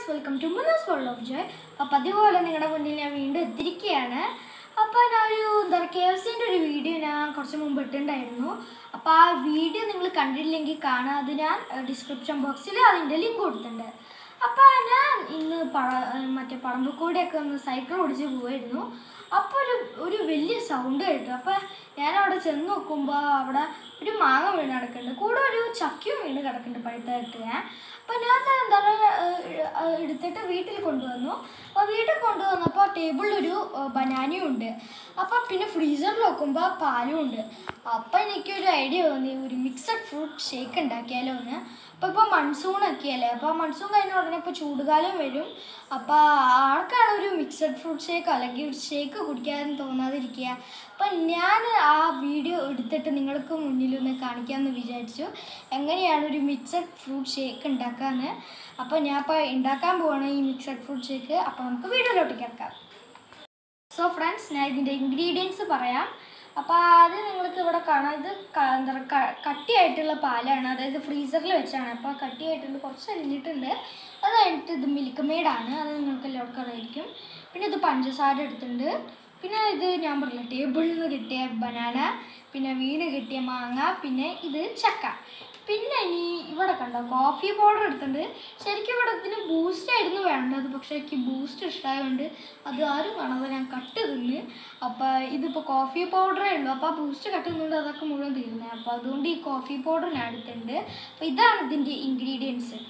Welcome to Munas world of joy അപ്പോൾ അതുപോലെ നിങ്ങളുടെ മുന്നിൽ ഞാൻ വീണ്ടും എത്തിയിരിക്കുകയാണ് അപ്പോൾ ഞാനൊരു എന്താ പറയുക കെ എഫ് സിൻ്റെ ഒരു വീഡിയോ ഞാൻ കുറച്ച് മുമ്പ് ഇട്ടിട്ടുണ്ടായിരുന്നു അപ്പോൾ ആ വീഡിയോ നിങ്ങൾ കണ്ടിട്ടില്ലെങ്കിൽ കാണാം അത് ഞാൻ ഡിസ്ക്രിപ്ഷൻ ബോക്സിൽ അതിൻ്റെ ലിങ്ക് കൊടുത്തിട്ടുണ്ട് അപ്പോൾ ഞാൻ ഇന്ന് പഴ മറ്റേ പറമ്പക്കൂടെയൊക്കെ ഒന്ന് സൈക്കിൾ ഓടിച്ച് പോവായിരുന്നു അപ്പോൾ ഒരു ഒരു വലിയ സൗണ്ട് കേട്ടു അപ്പോൾ ഞാൻ അവിടെ ചെന്ന് നോക്കുമ്പോൾ അവിടെ ഒരു മാങ്ങ വീണ് കിടക്കുന്നുണ്ട് കൂടെ ഒരു ചക്കയും വീണ് കിടക്കുന്നുണ്ട് പഴുത്തായിട്ട് ഞാൻ അപ്പോൾ ഞാൻ അത് എന്താ പറയുക എടുത്തിട്ട് വീട്ടിൽ കൊണ്ടുവന്നു അപ്പോൾ വീട്ടിൽ കൊണ്ടുവന്നപ്പോൾ ടേബിളിലൊരു ബനാനയും ഉണ്ട് അപ്പോൾ പിന്നെ ഫ്രീസറിൽ നോക്കുമ്പോൾ പാലും ഉണ്ട് അപ്പോൾ എനിക്കൊരു ഐഡിയ തോന്നി ഒരു മിക്സഡ് ഫ്രൂട്ട് ഷേക്ക് ഉണ്ടാക്കിയാലോ എന്ന് അപ്പോൾ ഇപ്പോൾ മൺസൂൺ ഒക്കെ അല്ലേ അപ്പോൾ മൺസൂൺ കഴിഞ്ഞ ഉടനെ ഇപ്പോൾ ചൂടുകാലം വരും അപ്പോൾ ആർക്കാണ് ഒരു മിക്സഡ് ഫ്രൂട്ട് ഷേക്ക് അല്ലെങ്കിൽ ഒരു ഷേക്ക് കുടിക്കാൻ തോന്നാതിരിക്കുക അപ്പം ഞാൻ ആ വീഡിയോ എടുത്തിട്ട് നിങ്ങൾക്ക് മുന്നിൽ ഒന്ന് കാണിക്കാമെന്ന് വിചാരിച്ചു എങ്ങനെയാണ് ഒരു മിക്സഡ് ഫ്രൂട്ട് ഷേക്ക് ഉണ്ടാക്കാമെന്ന് അപ്പോൾ ഞാൻ ഇപ്പോൾ ഉണ്ടാക്കാൻ പോവാണ് ഈ മിക്സഡ് ഫ്രൂട്ട് ഷേക്ക് അപ്പോൾ നമുക്ക് വീഡിയോയിലോട്ട് കേൾക്കാം സോ ഫ്രണ്ട്സ് ഞാൻ ഇതിൻ്റെ ഇൻഗ്രീഡിയൻസ് പറയാം അപ്പോൾ അത് നിങ്ങൾക്ക് ഇവിടെ കാണാം ഇത് ക- എന്താ പറയുക ക- കട്ടിയായിട്ടുള്ള പാലാണ് അതായത് ഫ്രീസറിൽ വെച്ചാണ് അപ്പോൾ കട്ടിയായിട്ടുണ്ട് കുറച്ച് അരിഞ്ഞിട്ടുണ്ട് അത് കഴിഞ്ഞിട്ട് ഇത് മിൽക്ക് മെയ്ഡാണ് അത് നിങ്ങൾക്ക് എല്ലാവർക്കും അറിയായിരിക്കും പിന്നെ ഇത് പഞ്ചസാര എടുത്തിട്ടുണ്ട് പിന്നെ ഇത് ഞാൻ പറഞ്ഞില്ല ടേബിളിൽ നിന്ന് കിട്ടിയ ബനാന പിന്നെ വീണ് കിട്ടിയ മാങ്ങ പിന്നെ ഇത് ചക്ക പിന്നെ ഇനി ഇവിടെ കണ്ടോ കോഫി പൗഡർ എടുത്തിട്ടുണ്ട് ശരിക്കും ഇവിടെ ഇതിന് ബൂസ്റ്റ് ആയിരുന്നു വേണ്ടത് പക്ഷേ എനിക്ക് ബൂസ്റ്റ് ഇഷ്ടമായതുകൊണ്ട് അത് ആരും കാണാതെ ഞാൻ കട്ട് തിന്ന് അപ്പോൾ ഇതിപ്പോൾ കോഫി പൗഡറേ ഉള്ളൂ അപ്പോൾ ആ ബൂസ്റ്റ് കട്ട് തിന്നുകൊണ്ട് അതൊക്കെ മുഴുവൻ തീരുന്നത് അപ്പോൾ അതുകൊണ്ട് ഈ കോഫി പൗഡർ ഞാൻ എടുത്തിട്ടുണ്ട് അപ്പോൾ ഇതാണ് ഇതിൻ്റെ ഇൻഗ്രീഡിയൻസ്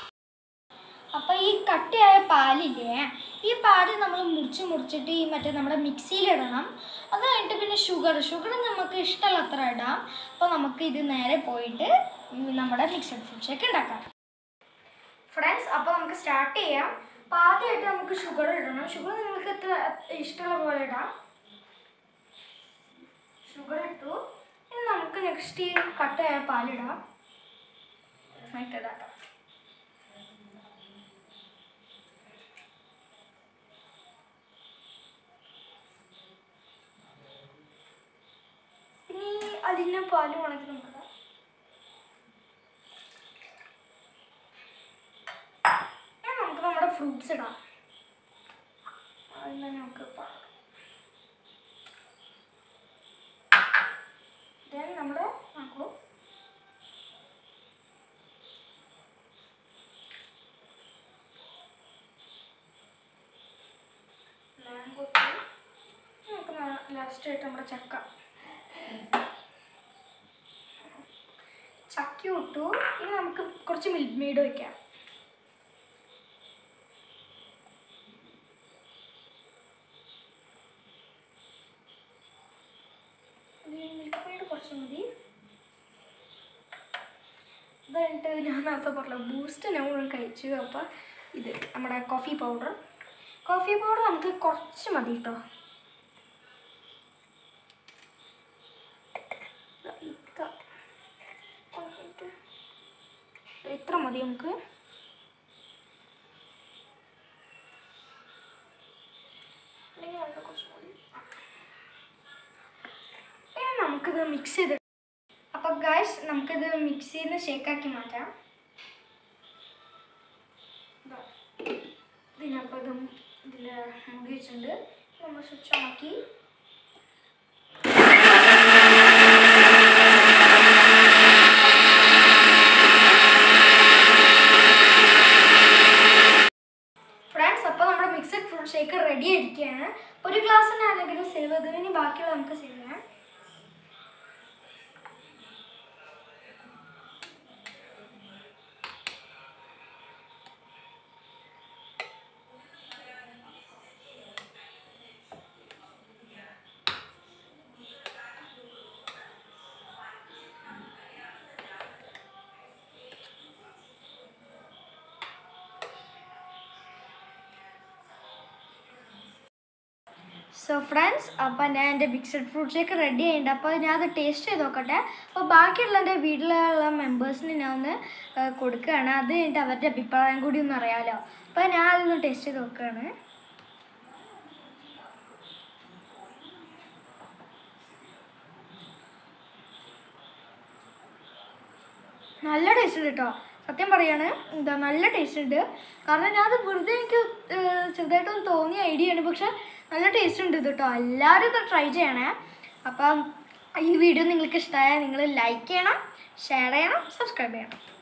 അപ്പോൾ ഈ കട്ടിയായ പാലില്ലേ ഈ പാല് നമ്മൾ മുറിച്ച് മുറിച്ചിട്ട് ഈ മറ്റേ നമ്മുടെ മിക്സിയിലിടണം അത് കഴിഞ്ഞിട്ട് പിന്നെ ഷുഗർ ഷുഗർ നമുക്ക് ഇഷ്ടമുള്ള അത്ര ഇടാം അപ്പോൾ നമുക്ക് ഇത് നേരെ പോയിട്ട് നമ്മുടെ മിക്സഡ് ഫ്രൂട്ട് ഷേക്ക് ഉണ്ടാക്കാം ഫ്രണ്ട്സ് അപ്പോൾ നമുക്ക് സ്റ്റാർട്ട് ചെയ്യാം അപ്പോൾ ആദ്യമായിട്ട് നമുക്ക് ഷുഗർ ഇടണം ഷുഗർ നിങ്ങൾക്ക് എത്ര ഇഷ്ടമുള്ള പോലെ ഇടാം ഷുഗർ ഇട്ടു ഇനി നമുക്ക് നെക്സ്റ്റ് ഈ കട്ടയായ പാലിടാം ഇട്ടതാക്കാം ഇനി അതിൻ്റെ പാല് ഉണക്കി നോക്കാം ഇനി നമുക്ക് നമ്മുടെ ഫ്രൂട്ട്സ് ഇടാം അതിന് നമുക്ക് ദെൻ നമ്മുടെ നോക്കൂ മാംഗോ നമുക്ക് ലാസ്റ്റ് ആയിട്ട് നമ്മുടെ ചക്ക ചക്ക ഇട്ടു ഇനി നമുക്ക് കുറച്ച് മിൽക്ക് മെയ്ഡ് വയ്ക്കാം മിൽക്ക് മെയ്ഡ് കുറച്ച് മതി ഇത് കഴിഞ്ഞിട്ട് ഞാൻ നേരത്തെ പറഞ്ഞ ബൂസ്റ്റ് ഞാൻ മുഴുവൻ കഴിച്ചു അപ്പോൾ ഇത് നമ്മുടെ കോഫി പൗഡർ കോഫി പൗഡർ നമുക്ക് കുറച്ച് മതി കേട്ടോ ദാ ഇത്ര ആയിട്ട് ഇത്ര മതി നമുക്ക് അല്ലെങ്കിൽ വളരെ കുറച്ച് മതി ഇനി നമുക്കിത് മിക്സ് ചെയ്ത് അപ്പോൾ ഗായ്സ് നമുക്കിത് മിക്സ് ചെയ്ത് ഷേക്കാക്കി മാറ്റാം ദാ. ഇതിനപ്പോൾ ഇത് ഇതിൽ മുടി വെച്ചിട്ടുണ്ട് നമ്മൾ സ്വിച്ച് ഓണാക്കി ഫ്രണ്ട്സ് അപ്പോൾ നമ്മുടെ മിക്സഡ് ഫ്രൂട്ട് ഷേക്ക് റെഡി ആയിരിക്കുകയാണ് അപ്പോൾ ഒരു ഗ്ലാസ്സിന് അല്ലെങ്കിൽ സേവ് ചെയ്ത് ഇനി ബാക്കിയുള്ള നമുക്ക് സേവ് ചെയ്യാം സോ ഫ്രണ്ട്സ് അപ്പോൾ ഞാൻ എൻ്റെ മിക്സഡ് ഫ്രൂട്ട് ഷേക്ക് റെഡി ആയിട്ടുണ്ട് അപ്പോൾ ഞാൻ അത് ടേസ്റ്റ് ചെയ്ത് നോക്കട്ടെ അപ്പോൾ ബാക്കിയുള്ള എൻ്റെ വീട്ടിലുള്ള മെമ്പേഴ്സിന് ഞാൻ ഒന്ന് ആ, കൊടുക്കുകയാണ് അത് കഴിഞ്ഞിട്ട് അവരുടെ അഭിപ്രായം കൂടി ഒന്ന് അറിയാമല്ലോ അപ്പോൾ ഞാൻ അതൊന്ന് ടേസ്റ്റ് ചെയ്ത് നോക്കുകയാണ് നല്ല ടേസ്റ്റ് ഉണ്ട് കേട്ടോ സത്യം പറയാണ് എന്താ നല്ല ടേസ്റ്റ് ഉണ്ട് കാരണം ഞാൻ അത് വെറുതെ എനിക്ക് ഏഹ്, ചെറുതായിട്ടൊന്ന് തോന്നിയ ഐഡിയ ആണ് പക്ഷെ നല്ല ടേസ്റ്റ് ഉണ്ട് ഇത് കേട്ടോ എല്ലാവരും ഇത് ട്രൈ ചെയ്യണേ അപ്പം ഈ വീഡിയോ നിങ്ങൾക്ക് ഇഷ്ടമായാൽ നിങ്ങൾ ലൈക്ക് ചെയ്യണം ഷെയർ ചെയ്യണം സബ്സ്ക്രൈബ് ചെയ്യണം